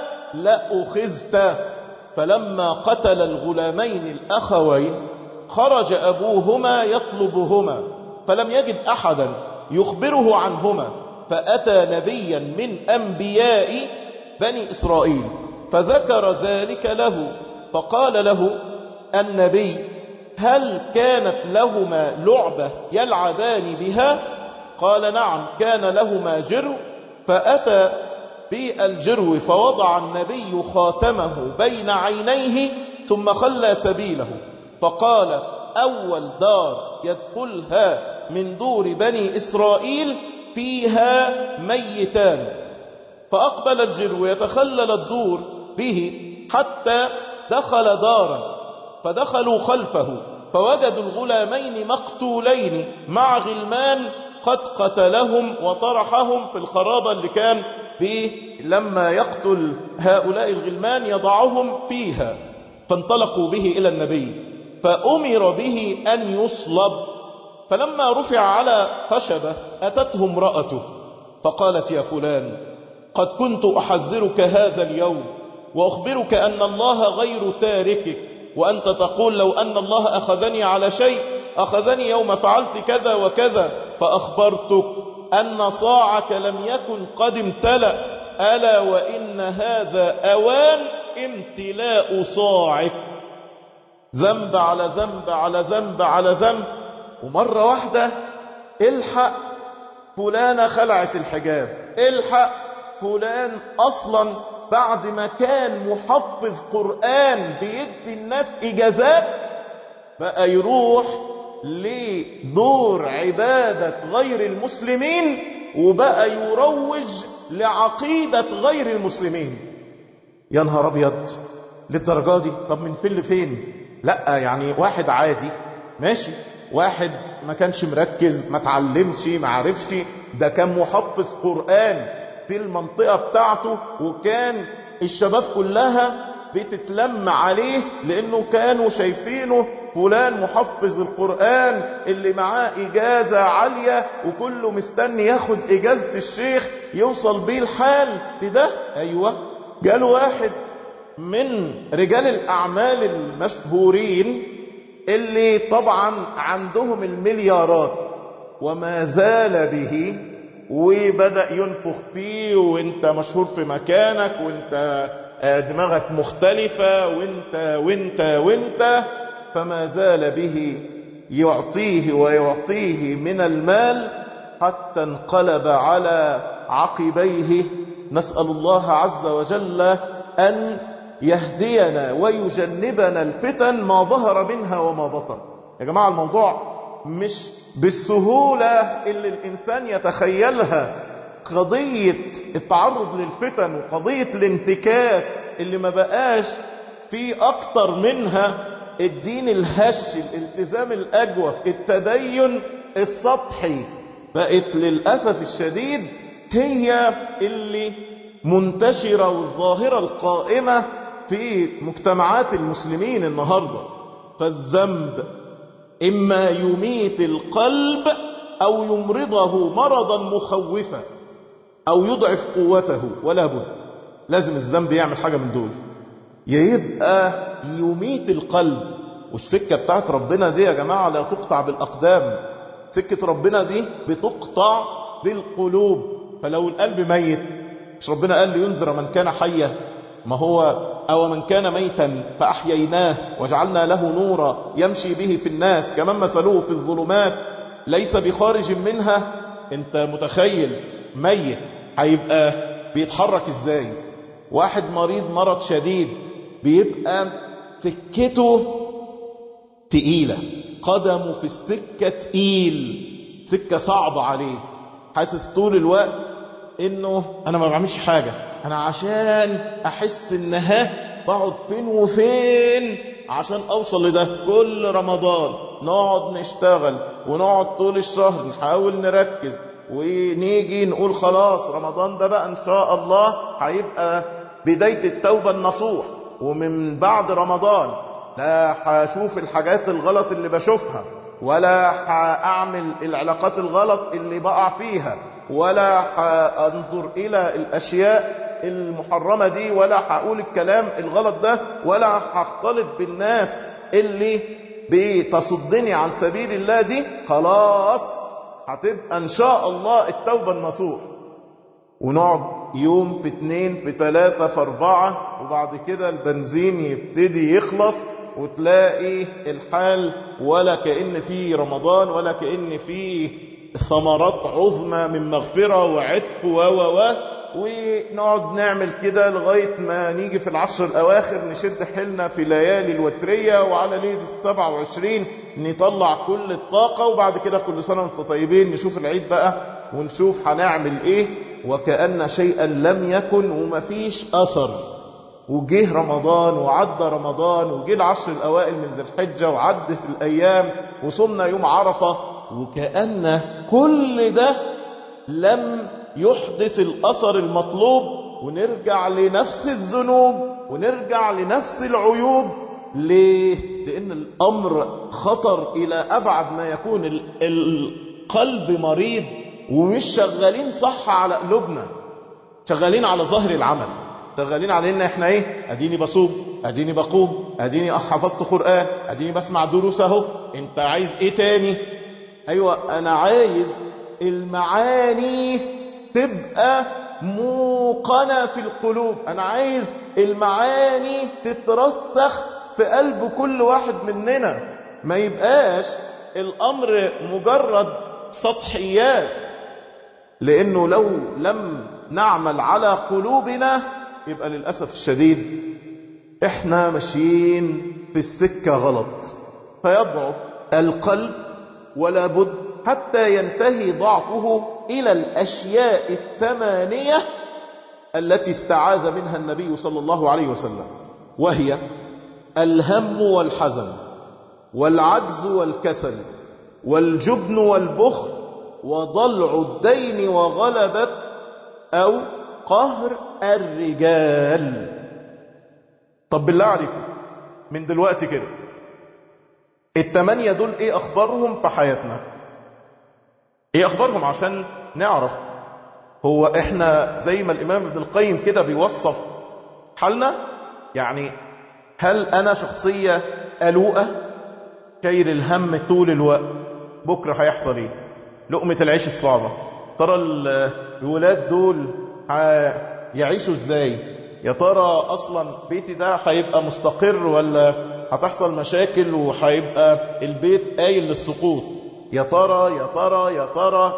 [SPEAKER 1] لأخذت فلما قتل الغلامين الأخوين خرج أبوهما يطلبهما فلم يجد أحدا يخبره عنهما فأتى نبيا من أنبياء بني إسرائيل فذكر ذلك له فقال له النبي هل كانت لهما لعبة يلعبان بها قال نعم كان لهما جرو فأتى بالجرو فوضع النبي خاتمه بين عينيه ثم خلى سبيله فقال أول دار يدخلها من دور بني إسرائيل فيها ميتان فأقبل الجرو يتخلل الدور به حتى دخل دارا فدخلوا خلفه فوجدوا الغلامين مقتولين مع غلمان قد قتلهم وطرحهم في الخرابة اللي كان به لما يقتل هؤلاء الغلمان يضعهم فيها فانطلقوا به إلى النبي فأمر به أن يصلب فلما رفع على خشبة أتته امرأته فقالت يا فلان قد كنت أحذرك هذا اليوم وأخبرك أن الله غير تاركك وأنت تقول لو أن الله أخذني على شيء أخذني يوم فعلت كذا وكذا فأخبرتك أن صاعك لم يكن قد امتلأ ألا وإن هذا أوان امتلاء صاعك ذنب على ذنب على ذنب على ذنب ومرة واحدة الحق فلانة خلعت الحجاب الحق فلان أصلا بعد ما كان محفظ قرآن بيدي الناس إجازات بقى يروح لدور عبادة غير المسلمين وبقى يروج لعقيدة غير المسلمين يا نهار أبيض للدرجة دي طب من فين لفين لا يعني واحد عادي ماشي واحد ما كانش مركز ما تعلمش ما عرفش ده كان محفظ قرآن في المنطقة بتاعته وكان الشباب كلها بتتلم عليه لانه كانوا شايفينه فلان محفظ القرآن اللي معاه اجازة عالية وكله مستني ياخد اجازة الشيخ يوصل بيه الحال ده ايوه جاله واحد من رجال الاعمال المشهورين اللي طبعا عندهم المليارات وما زال به وبدأ ينفخ فيه وانت مشهور في مكانك وانت دماغك مختلفة وانت وانت وانت فما زال به يعطيه ويعطيه من المال حتى انقلب على عقبيه نسأل الله عز وجل أن يهدينا ويجنبنا الفتن ما ظهر منها وما بطن يا جماعة الموضوع مش بالسهولة اللي الإنسان يتخيلها قضية التعرض للفتن وقضية الانتكاس اللي ما بقاش في أكتر منها الدين الهش الالتزام الأجوف التدين السطحي بقت للأسف الشديد هي اللي منتشرة والظاهرة القائمة في مجتمعات المسلمين النهاردة فالذنب إما يميت القلب أو يمرضه مرضا مخوفا أو يضعف قوته ولا بد لازم الذنب يعمل حاجة من دول يبقى يميت القلب والسكة بتاعت ربنا دي يا جماعة لا تقطع بالأقدام سكة ربنا دي بتقطع بالقلوب فلو القلب ميت مش ربنا قال لينذر من كان حيا ما هو أو من كان ميتا فأحييناه وجعلنا له نورا يمشي به في الناس كمن مثلوه في الظلمات ليس بخارج منها انت متخيل ميت هيبقى بيتحرك ازاي واحد مريض مرض شديد بيبقى سكته تقيلة قدمه في السكة تقيل سكة صعبة عليه حاسس طول الوقت انه انا ما بعملش حاجة انا عشان احس ان ها بقعد فين وفين عشان اوصل لده كل رمضان نقعد نشتغل ونقعد طول الشهر نحاول نركز ونيجي نقول خلاص رمضان ده بقى ان شاء الله هيبقى بداية التوبة النصوح ومن بعد رمضان لا هشوف الحاجات الغلط اللي بشوفها ولا هأعمل العلاقات الغلط اللي بقع فيها ولا هأنظر إلى الأشياء المحرمة دي ولا هقول الكلام الغلط ده ولا هختلط بالناس اللي بتصدني عن سبيل الله دي خلاص هتبقى ان شاء الله التوبة النصوح ونقعد يوم في اتنين في تلاتة في اربعة وبعد كده البنزين يبتدي يخلص وتلاقي الحال ولا كأن في رمضان ولا كأن في ثمرات عظمى من مغفرة وعتق و و و ونقعد نعمل كده لغاية ما نيجي في العشر الأواخر نشد حيلنا في ليالي الوترية وعلى ليلة 27 نطلع كل الطاقة وبعد كده كل سنة وانتم طيبين نشوف العيد بقى ونشوف هنعمل ايه وكأن شيئا لم يكن ومفيش أثر وجه رمضان وعدى رمضان وجه العشر الأوائل من ذي الحجة وعدت الأيام وصمنا يوم عرفة وكأن كل ده لم يحدث الأثر المطلوب ونرجع لنفس الذنوب ونرجع لنفس العيوب ليه؟ لأن الأمر خطر إلى أبعد ما يكون القلب مريض ومش شغالين صح على قلوبنا شغالين على ظهر العمل شغالين على ان احنا ايه اديني بصوم اديني بقوم اديني حفظت قرآن اديني بسمع دروس اهو انت عايز ايه تاني ايوه انا عايز المعاني تبقى موقنة في القلوب انا عايز المعاني تترسخ في قلب كل واحد مننا ما يبقاش الامر مجرد سطحيات لانه لو لم نعمل على قلوبنا يبقى للأسف الشديد احنا ماشيين في السكة غلط فيضعف القلب ولا بد حتى ينتهي ضعفه إلى الأشياء الثمانية التي استعاذ منها النبي صلى الله عليه وسلم وهي الهم والحزن والعجز والكسل والجبن والبخل وضلع الدين وغلبة أو قهر الرجال طب بالله عليكم من دلوقتي كده التمانية دول ايه اخبارهم في حياتنا ايه اخبارهم عشان نعرف هو احنا زي ما الامام ابن القيم كده بيوصف حالنا يعني هل انا شخصية قلوقة شايل الهم طول الوقت بكرة هيحصل ايه لقمة العيش الصعبة ترى الولاد دول يعيشوا ازاي يا ترى اصلا بيتي ده هيبقى مستقر ولا هتحصل مشاكل وهيبقى البيت قايل للسقوط يا ترى يا ترى يا ترى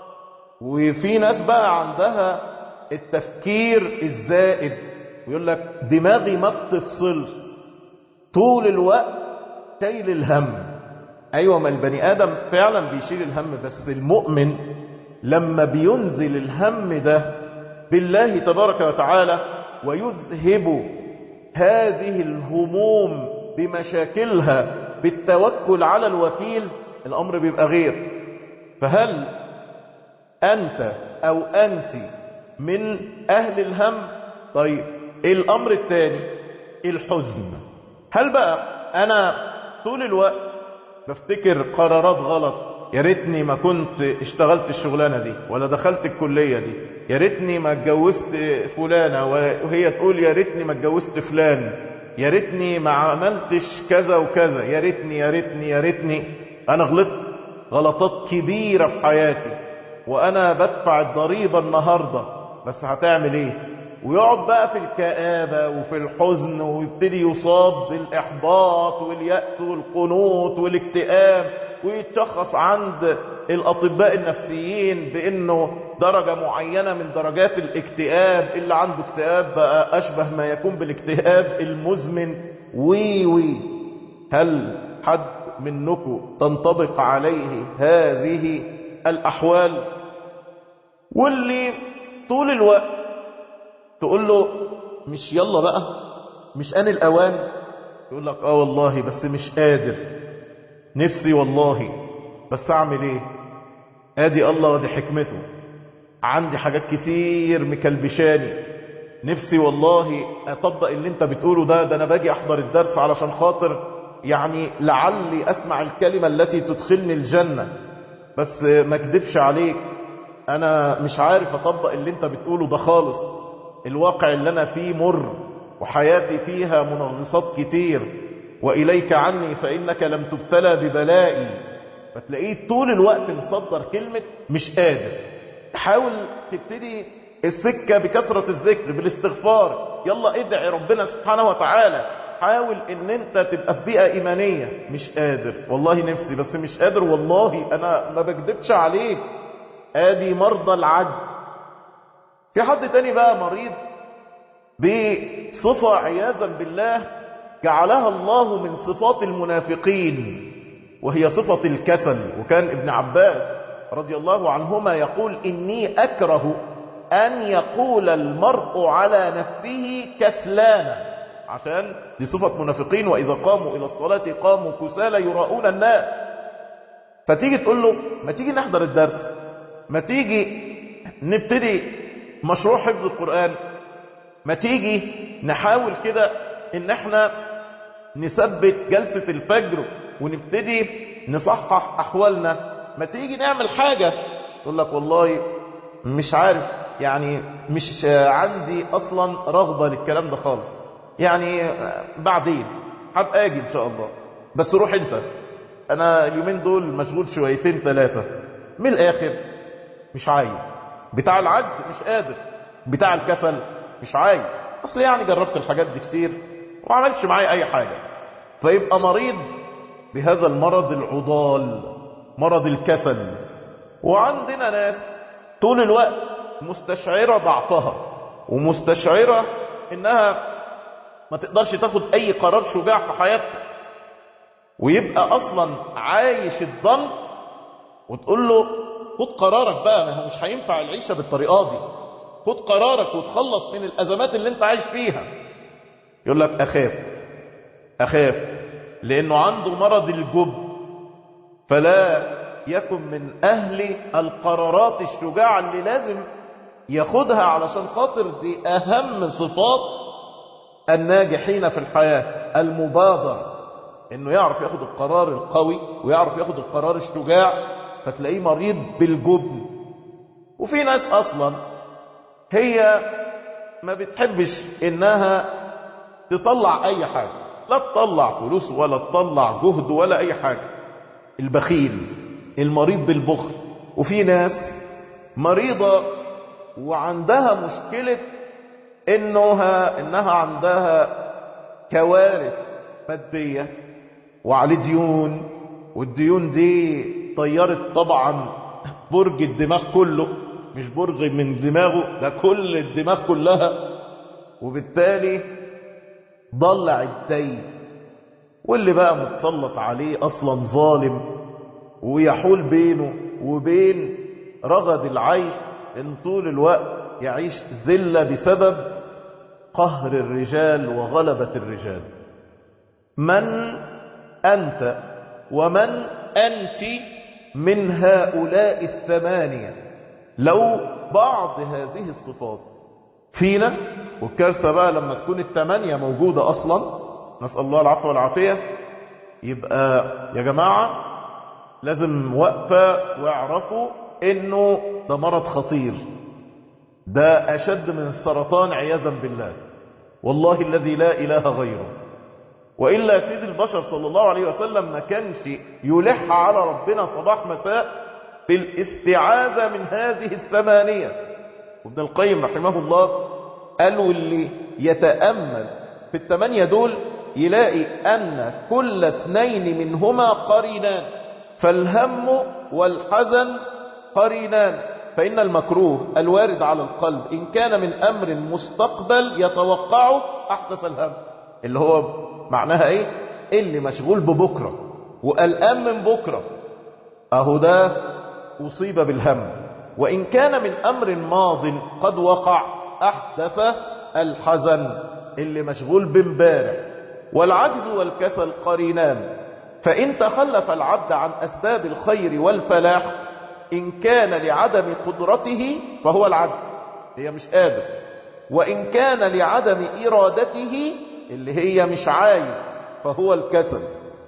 [SPEAKER 1] وفي ناس بقى عندها التفكير الزائد ويقول لك دماغي ما بتفصلش طول الوقت شايل الهم ايوه ما البني ادم فعلا بيشيل الهم بس المؤمن لما بينزل الهم ده بالله تبارك وتعالى ويذهب هذه الهموم بمشاكلها بالتوكل على الوكيل الأمر بيبقى غير فهل أنت أو أنت من أهل الهم طيب الأمر الثاني الحزن هل بقى أنا طول الوقت بفتكر قرارات غلط يا ريتني ما كنت اشتغلت الشغلانة دي ولا دخلت الكلية دي يا ريتني ما اتجوزت فلانة وهي تقول يا ريتني ما اتجوزت فلان يا ريتني ما عملتش كذا وكذا يا ريتني يا ريتني يا ريتني انا غلطت غلطات كبيرة في حياتي وانا بدفع الضريبة النهاردة بس هتعمل ايه ويقعد بقى في الكآبة وفي الحزن ويبتدي يصاب بالإحباط واليأس والقنوط والاكتئاب ويتشخص عند الأطباء النفسيين بأنه درجة معينة من درجات الاكتئاب اللي عنده اكتئاب بقى أشبه ما يكون بالاكتئاب المزمن وي وي هل حد منكم تنطبق عليه هذه الأحوال واللي طول الوقت تقول له مش يلا بقى مش آن الأوان يقول لك اه والله بس مش قادر نفسي والله بس اعمل ايه ادي الله ودي حكمته عندي حاجات كتير مكلبشاني نفسي والله اطبق اللي انت بتقوله ده ده انا باجي احضر الدرس علشان خاطر يعني لعلي اسمع الكلمة التي تدخلني الجنة بس ما اكدبش عليك انا مش عارف اطبق اللي انت بتقوله ده خالص الواقع اللي انا فيه مر وحياتي فيها منغصات كتير وإليك عني فإنك لم تبتلى ببلائي فتلاقيه طول الوقت مصدر كلمة مش قادر حاول تبتدي السكة بكثرة الذكر بالاستغفار يلا ادعي ربنا سبحانه وتعالى حاول ان انت تبقى في بيئة ايمانية مش قادر والله نفسي بس مش قادر والله انا ما بكدبش عليك ادي مرضى العجز في حد تاني بقى مريض بصفة عياذا بالله جعلها الله من صفات المنافقين وهي صفة الكسل وكان ابن عباس رضي الله عنهما يقول إني أكره أن يقول المرء على نفسه كسلانا عشان دي صفة منافقين وإذا قاموا إلى الصلاة قاموا كسالى يراؤون الناس فتيجي تقول له ما تيجي نحضر الدرس ما تيجي نبتدي مشروع حفظ القرآن ما تيجي نحاول كده ان احنا نثبت جلسة الفجر ونبتدي نصحح احوالنا ما تيجي نعمل حاجة يقول لك والله مش عارف يعني مش عندي اصلا رغبة للكلام ده خالص يعني بعدين هبقى اجي ان شاء الله بس روح انت انا اليومين دول مشغول شويتين ثلاثة من الاخر مش عايز بتاع العجز مش قادر بتاع الكسل مش عايز اصل يعني جربت الحاجات دي كتير وما عملش معايا اي حاجة فيبقى مريض بهذا المرض العضال مرض الكسل وعندنا ناس طول الوقت مستشعرة ضعفها ومستشعرة انها ما تقدرش تاخد اي قرار شجاع في حياتها ويبقى اصلا عايش الظن وتقول له خد قرارك بقى ما مش هينفع العيشة بالطريقة دي خد قرارك وتخلص من الازمات اللي انت عايش فيها يقول لك اخاف اخاف لانه عنده مرض الجب فلا يكن من اهل القرارات الشجاعة اللي لازم ياخدها علشان خاطر دي اهم صفات الناجحين في الحياة المبادرة انه يعرف ياخد القرار القوي ويعرف ياخد القرار الشجاع فتلاقيه مريض بالجبن وفي ناس اصلا هي ما بتحبش انها تطلع اي حاجة لا تطلع فلوس ولا تطلع جهد ولا اي حاجة البخيل المريض بالبخل وفي ناس مريضة وعندها مشكلة انها انها عندها كوارث مادية وعليه ديون والديون دي طيرت طبعا برج الدماغ كله مش برج من دماغه ده كل الدماغ كلها وبالتالي ضلع الدين واللي بقى متسلط عليه اصلا ظالم ويحول بينه وبين رغد العيش ان طول الوقت يعيش ذلة بسبب قهر الرجال وغلبة الرجال من أنت ومن أنت من هؤلاء الثمانية لو بعض هذه الصفات فينا والكارثة بقى لما تكون الثمانية موجودة أصلا نسأل الله العفو والعافية يبقى يا جماعة لازم وقفة واعرفوا انه ده مرض خطير ده أشد من السرطان عياذا بالله والله الذي لا إله غيره وإلا سيد البشر صلى الله عليه وسلم ما كانش يلح على ربنا صباح مساء بالاستعاذة من هذه الثمانية وابن القيم رحمه الله قالوا اللي يتأمل في الثمانية دول يلاقي أن كل اثنين منهما قرينان فالهم والحزن قرينان فإن المكروه الوارد على القلب إن كان من أمر مستقبل يتوقعه أحدث الهم اللي هو معناها إيه اللي مشغول ببكرة وقلقان من بكرة أهو ده أصيب بالهم وإن كان من أمر ماض قد وقع أحدث الحزن اللي مشغول بامبارح والعجز والكسل قرينان فإن تخلف العبد عن أسباب الخير والفلاح إن كان لعدم قدرته فهو العجز هي مش قادر وإن كان لعدم إرادته اللي هي مش عايز فهو الكسل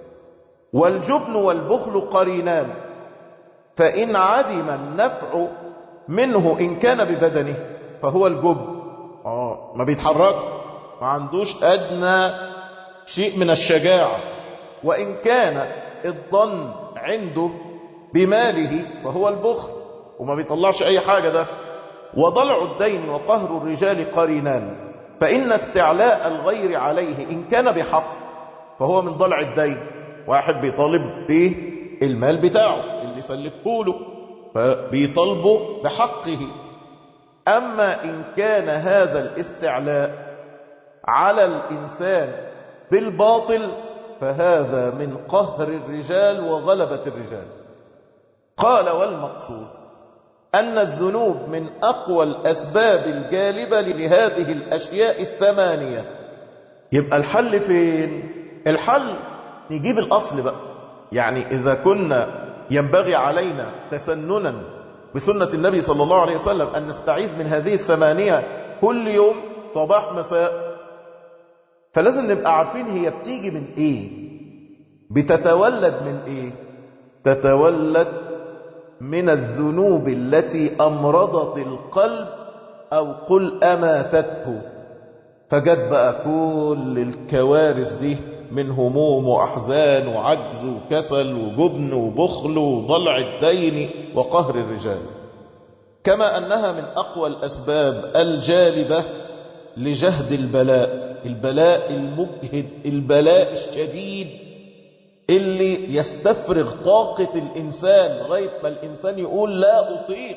[SPEAKER 1] والجبن والبخل قرينان فإن عدم النفع منه إن كان ببدنه فهو الجبن آه ما بيتحركش ما عندوش أدنى شيء من الشجاعة وإن كان الظن عنده بماله فهو البخل وما بيطلعش أي حاجة ده وضلع الدين وقهر الرجال قرينان فإن استعلاء الغير عليه إن كان بحق فهو من ضلع الدين واحد بيطالب بالمال بتاعه اللي سلفه له فبيطالبه بحقه أما إن كان هذا الاستعلاء على الإنسان بالباطل فهذا من قهر الرجال وغلبة الرجال قال والمقصود أن الذنوب من أقوى الأسباب الجالبة لهذه الأشياء الثمانية يبقى الحل فين؟ الحل نجيب الأصل بقى يعني إذا كنا ينبغي علينا تسننا بسنة النبي صلى الله عليه وسلم أن نستعيذ من هذه الثمانية كل يوم صباح مساء فلازم نبقى عارفين هي بتيجي من ايه بتتولد من ايه تتولد من الذنوب التي امرضت القلب او قل اماتته فجت بقى كل الكوارث دي من هموم واحزان وعجز وكسل وجبن وبخل وضلع الدين وقهر الرجال كما انها من اقوى الاسباب الجالبه لجهد البلاء البلاء المجهد البلاء الشديد اللي يستفرغ طاقة الإنسان لغاية ما الإنسان يقول لا أطيق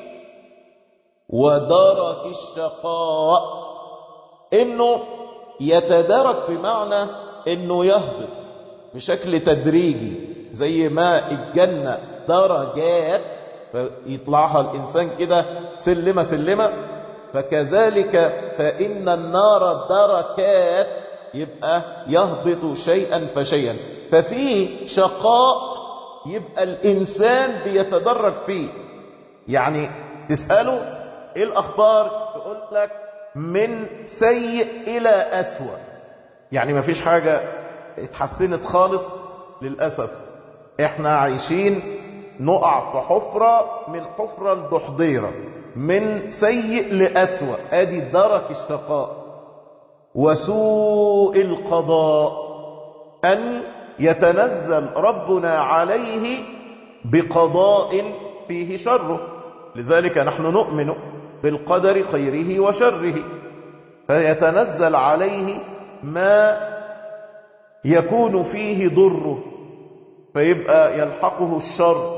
[SPEAKER 1] ودرك الشقاء إنه يتدرك بمعنى إنه يهبط بشكل تدريجي زي ما الجنة درجات فيطلعها الإنسان كده سلمة سلمة فكذلك فإن النار دركات يبقى يهبط شيئا فشيئا ففي شقاء يبقى الإنسان بيتدرج فيه يعني تسأله إيه الأخبار يقول لك من سيء إلى أسوأ يعني ما فيش حاجة اتحسنت خالص للأسف احنا عايشين نقع في حفرة من حفرة لدحضيرة من سيء لأسوأ ادي درك الشقاء وسوء القضاء أن يتنزل ربنا عليه بقضاء فيه شره لذلك نحن نؤمن بالقدر خيره وشره فيتنزل عليه ما يكون فيه ضره فيبقى يلحقه الشر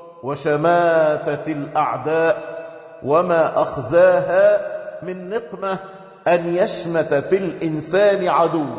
[SPEAKER 1] وشماتة الأعداء وما أخزاها من نقمة أن يشمت في الإنسان عدوه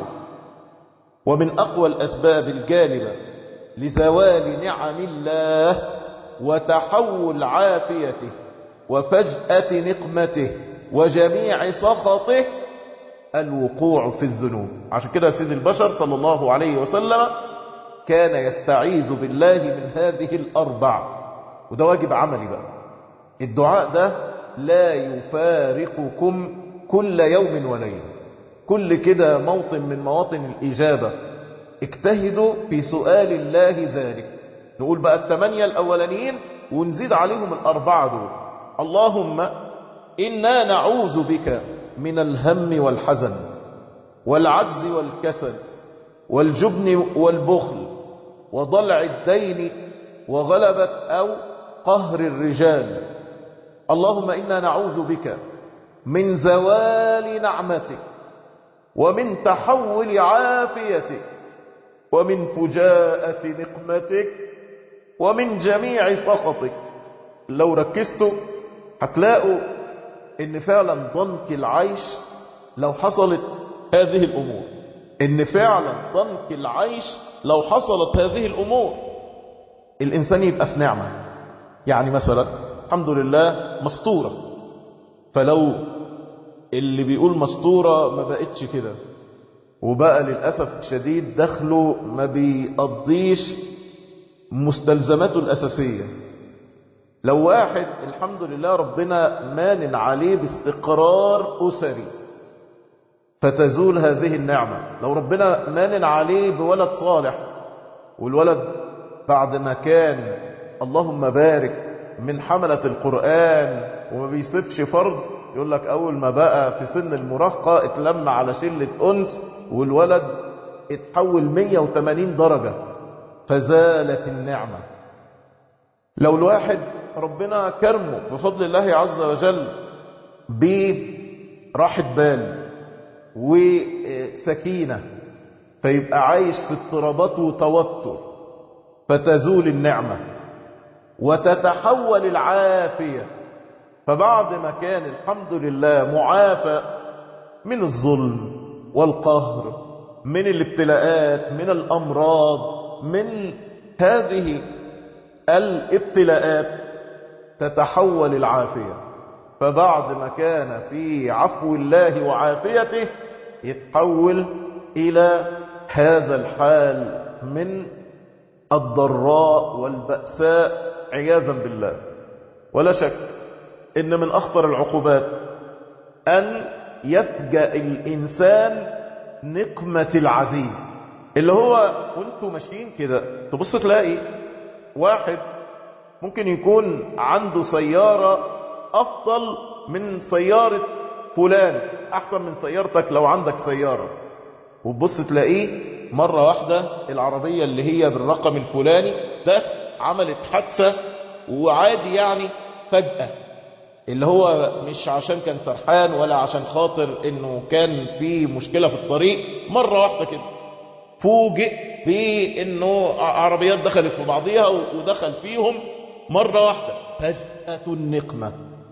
[SPEAKER 1] ومن أقوى الأسباب الجالبة لزوال نعم الله وتحول عافيته وفجأة نقمته وجميع سخطه الوقوع في الذنوب عشان كده سيد البشر صلى الله عليه وسلم كان يستعيذ بالله من هذه الأربع وده واجب عملي بقى الدعاء ده لا يفارقكم كل يوم وليلة كل كده موطن من مواطن الإجابة اجتهدوا في سؤال الله ذلك نقول بقى الثمانية الأولانيين ونزيد عليهم الأربعة دول اللهم إنا نعوذ بك من الهم والحزن والعجز والكسل والجبن والبخل وضلع الدين وغلبة أو قهر الرجال اللهم إنا نعوذ بك من زوال نعمتك ومن تحول عافيتك ومن فجاءة نقمتك ومن جميع سخطك لو ركزتوا هتلاقوا ان فعلا ضنك العيش لو حصلت هذه الامور ان فعلا ضنك العيش لو حصلت هذه الامور الانسان يبقى في نعمة يعني مثلا الحمد لله مسطورة فلو اللي بيقول مسطورة ما بقتش كده وبقى للأسف شديد دخله ما بيقضيش مستلزماته الأساسية لو واحد الحمد لله ربنا مانن عليه باستقرار أسري فتزول هذه النعمة لو ربنا مانن عليه بولد صالح والولد بعد ما كان اللهم بارك من حملة القرآن وما بيسيبش فرض يقول لك أول ما بقى في سن المراهقة اتلم على شلة أنس والولد اتحول 180 درجة فزالت النعمة لو الواحد ربنا كرمه بفضل الله عز وجل براحة بال وسكينة فيبقى عايش في اضطرابات وتوتر فتزول النعمة وتتحول العافية فبعد ما كان الحمد لله معافى من الظلم والقهر من الابتلاءات من الأمراض من هذه الابتلاءات تتحول العافية فبعد ما كان في عفو الله وعافيته يتحول إلى هذا الحال من الضراء والبأساء عياذا بالله ولا شك إن من أخطر العقوبات أن يفجأ الإنسان نقمة العزيز اللي هو وانتوا ماشيين كده تبص تلاقي واحد ممكن يكون عنده سيارة أفضل من سيارة فلان أحسن من سيارتك لو عندك سيارة وتبص تلاقيه مرة واحدة العربية اللي هي بالرقم الفلاني ده عملت حادثة وعادي يعني فجأة اللي هو مش عشان كان سرحان ولا عشان خاطر انه كان في مشكلة في الطريق مرة واحدة كده فوجئ بانه عربيات دخلت في بعضيها ودخل فيهم مرة واحدة فجأة النقمة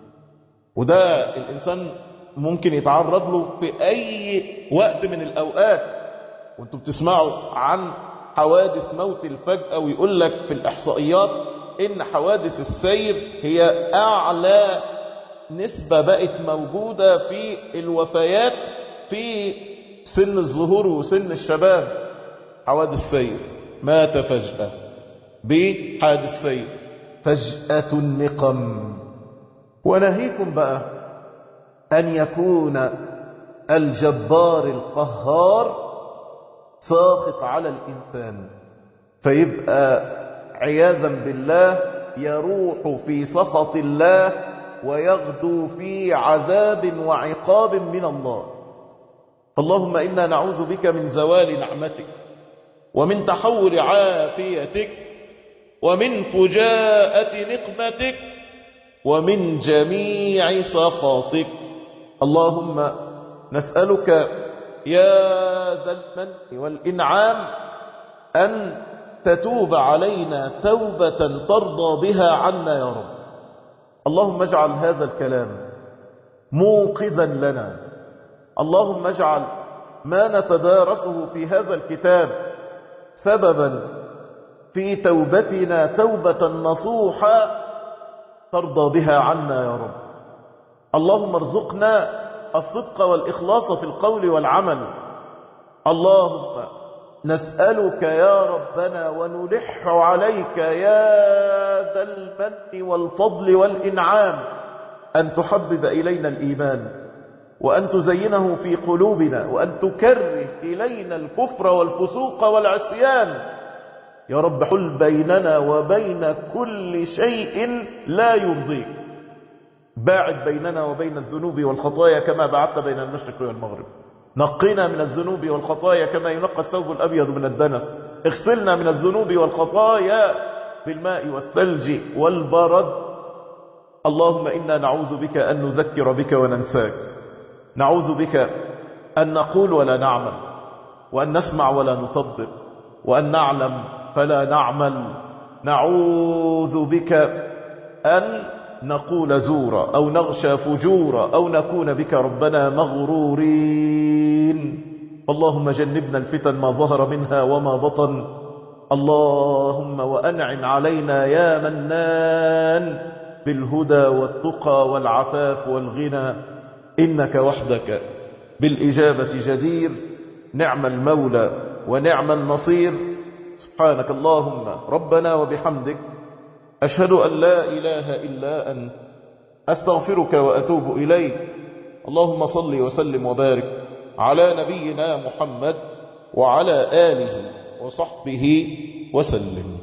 [SPEAKER 1] وده الانسان ممكن يتعرض له في اي وقت من الاوقات وانتم بتسمعوا عن حوادث موت الفجأة ويقول لك في الاحصائيات ان حوادث السير هي اعلى نسبة بقت موجودة في الوفيات في سن الظهور وسن الشباب حوادث سير مات فجأة بحادث سير فجأة النقم ونهيكم بقى أن يكون الجبار القهار ساخط على الإنسان فيبقى عياذا بالله يروح في سخط الله ويغدو في عذاب وعقاب من الله اللهم إنا نعوذ بك من زوال نعمتك ومن تحول عافيتك ومن فجاءة نقمتك ومن جميع سخطك اللهم نسألك يا ذا المن والإنعام أن تتوب علينا توبة ترضى بها عنا يا رب اللهم اجعل هذا الكلام موقظا لنا اللهم اجعل ما نتدارسه في هذا الكتاب سببا في توبتنا توبة نصوحا ترضى بها عنا يا رب اللهم ارزقنا الصدق والإخلاص في القول والعمل اللهم نسألك يا ربنا ونلح عليك يا ذا المن والفضل والإنعام أن تحبب إلينا الإيمان وأن تزينه في قلوبنا وأن تكره إلينا الكفر والفسوق والعصيان يا رب حل بيننا وبين كل شيء لا يرضيك باعد بيننا وبين الذنوب والخطايا كما بعدت بين المشرق والمغرب نقنا من الذنوب والخطايا كما ينقى الثوب الأبيض من الدنس اغسلنا من الذنوب والخطايا بالماء والثلج والبرد اللهم إنا نعوذ بك أن نذكر بك وننساك نعوذ بك أن نقول ولا نعمل وأن نسمع ولا نطبق وأن نعلم فلا نعمل نعوذ بك أن نقول زورا أو نغشى فجورا أو نكون بك ربنا مغرورين اللهم جنبنا الفتن ما ظهر منها وما بطن اللهم وأنعم علينا يا منان بالهدى والتقى والعفاف والغنى إنك وحدك بالإجابة جدير نعم المولى ونعم النصير سبحانك اللهم ربنا وبحمدك أشهد أن لا إله إلا أنت أستغفرك وأتوب إليك اللهم صل وسلم وبارك على نبينا محمد وعلى آله وصحبه وسلم